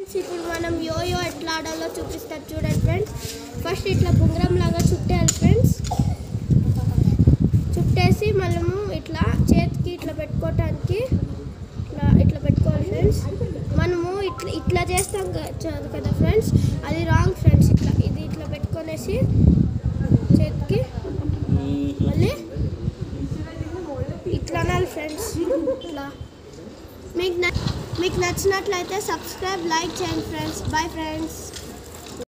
friends ఇప్పుడు మనం yo-yo ఎట్లా ఆడాలో చూపిస్తారు చూడండి ఫ్రెండ్స్ ఫస్ట్ ఇట్లా బుంగరం లాగా చుట్టేయాలి ఫ్రెండ్స్ చుట్టేసి మనము ఇట్లా చేతికి ఇట్లా పెట్టుకోవటానికి ఇట్లా ఇట్లా పెట్టుకోవాలి ఫ్రెండ్స్ మనము ఇట్లా ఇట్లా చేస్తాం క- చ- కదా ఫ్రెండ్స్ అది రాంగ్ ఫ్రెండ్స్ ఇట్లా ఇది ఇట్లా పెట్టుకొనేసి చేతికి మళ్ళీ ఇట్లా అనాలి ఫ్రెండ్స్ ఇట్లా మీకు న మీకు నచ్చినట్లయితే సబ్స్క్రైబ్ లైక్ చేయండి ఫ్రెండ్స్ బాయ్ ఫ్రెండ్స్